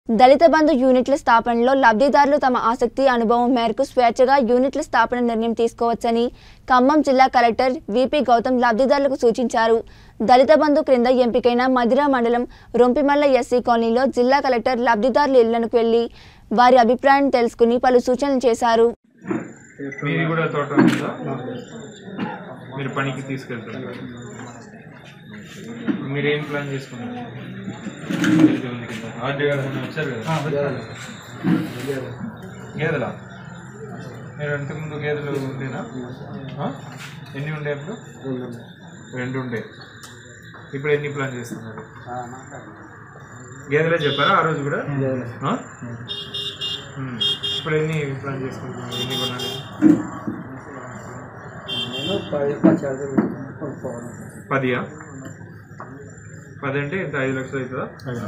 దళిత బంధు యూనిట్ల స్థాపనలో లబ్ధిదారులు తమ ఆసక్తి అనుభవం మేరకు స్వేచ్ఛగా యూనిట్ల స్థాపన నిర్ణయం తీసుకోవచ్చని ఖమ్మం జిల్లా కలెక్టర్ విపి గౌతమ్ లబ్ధిదారులకు సూచించారు దళిత బంధు క్రింద ఎంపికైన మధిరా మండలం రొంపిమల్ల ఎస్సీ కాలనీలో జిల్లా కలెక్టర్ లబ్ధిదారుల ఇళ్లకు వెళ్లి వారి అభిప్రాయం తెలుసుకుని పలు సూచనలు చేశారు మీది కూడా తోట ఉందా మీరు పనికి తీసుకెళ్తున్నారు మీరు ఏం ప్లాన్ చేసుకున్నారు ఇది ఉంది కింద. ఆర్డీ గారు మొన్న వచ్చారు కదా గేదెలా మీరు ఇంతకుముందు గేదెలు ఉండేనా ఆ? ఎన్ని ఉండే అప్పుడు రెండు ఉండే ఇప్పుడు ఎన్ని ప్లాన్ చేస్తున్నారు గేదెలే చెప్పారా ఆ రోజు కూడా ఆ? ఉమ్. ఇప్పుడు ఎన్ని ప్లాన్ చేసుకుంటున్నారు ఎన్ని కొనాలి పదియా పది అంటే ఇంత ఐదు లక్షలు అవుతుందా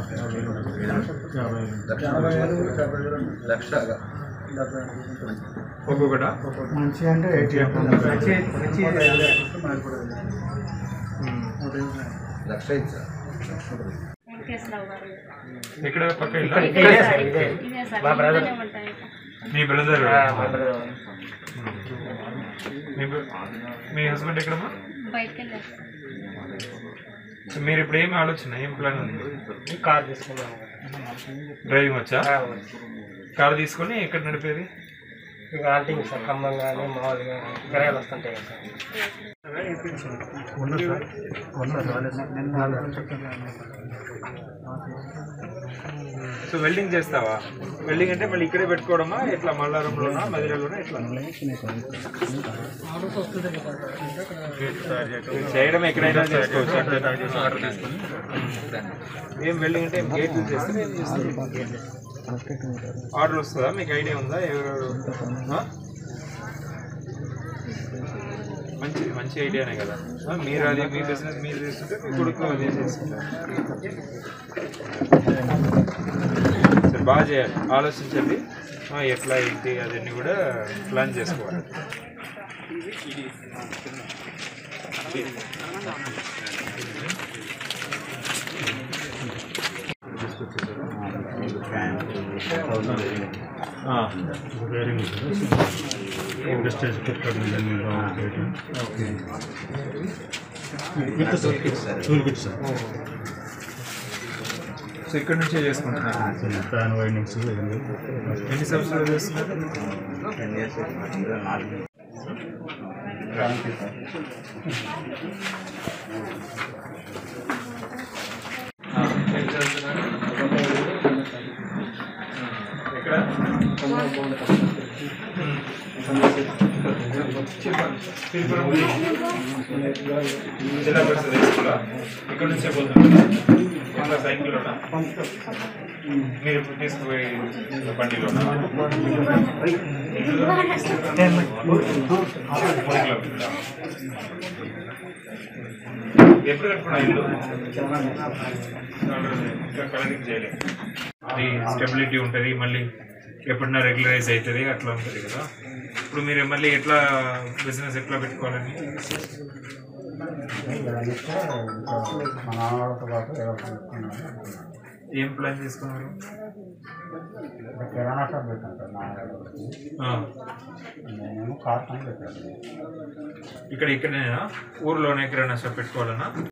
ఒక్కొక్కట మంచి అంటే ఎయిటీ ఎక్కడ పక్క ఇల్లా? మీ బ్రదర్ మీ బ్ర- మీ హస్బెండ్ ఎక్కడమ్మా సో మీరు ఇప్పుడు ఏం ఆలోచన ఏం ప్లాన్ ఉంది కార్ తీసుకున్నాము డ్రైవింగ్ వచ్చా కారు తీసుకొని ఎక్కడ నడిపేది ఇంకా ఆల్టింగ్ సార్ ఖమ్మం కానీ మామూలుగా కిరాయిలు వస్తుంటాయి కదా సో వెల్డింగ్ చేస్తావా వెల్డింగ్ అంటే మళ్ళీ ఇక్కడే పెట్టుకోవడమా ఎట్లా మల్లారంలోనా మదిరలోనా ఎట్లా మీరు చేయడం ఎక్కడైనా చేసుకోవచ్చు అక్కడ ఆర్డర్ తీసుకొని ఏం వెల్డింగ్ అంటే ఏం గేట్లు చేస్తారు ఏం చేస్తారు ఆర్డర్ వస్తుందా మీకు ఐడియా ఉందా ఎవరెవరు ఆ? మంచి మంచి ఐడియానే కదా ఆ, మీరు అది మీ బిజినెస్ మీరు చేస్తుంటే మీ కొడుకు అదే చేసుకుంటారు సరే బాగా చేయాలి ఆలోచించండి ఆ, ఎట్లా ఏంటి అదన్నీ కూడా ప్లాన్ చేసుకోవాలి ఆ, సో ఇక్కడ నుంచే చేసుకుంటున్నారు ఫ్యాన్ వైండింగ్స్ ఎన్ని సంవత్సరాలు చేస్తున్నారు ఆ, ఏం చదువుతున్నారు? ఎక్కడ తిరుపురం జిల్లా పరిషత్ హై స్కూలా ఇక్కడ నుంచే పోతున్నారు ఎట్లా సైకిల్లోనా మీరు ఇప్పుడు తీసుకుపోయి బండిలోనా ఎప్పుడు కట్టుకున్నా ఇల్లు ఇంకా కలరింగ్ చేయలేదు అది స్టెబిలిటీ ఉంటుంది మళ్ళీ ఎప్పుడన్నా రెగ్యులరైజ్ అవుతుంది అట్లా ఉంటుంది కదా ఇప్పుడు మీరు మళ్ళీ ఎట్లా బిజినెస్ ఎట్లా పెట్టుకోవాలని మా నాన్నతో పాటు ఏదో కొనుక్కున్నాను ఏం ప్లాన్ చేసుకున్నారు ఇక్కడ కిరాణా షాప్ పెట్టాను సార్ నాన్నగారు ఆ, నేనేమో కార్ పని పెట్టాను ఇక్కడ ఇక్కడనేనా ఊర్లోనే కిరాణా షాప్ పెట్టుకోవాలన్నా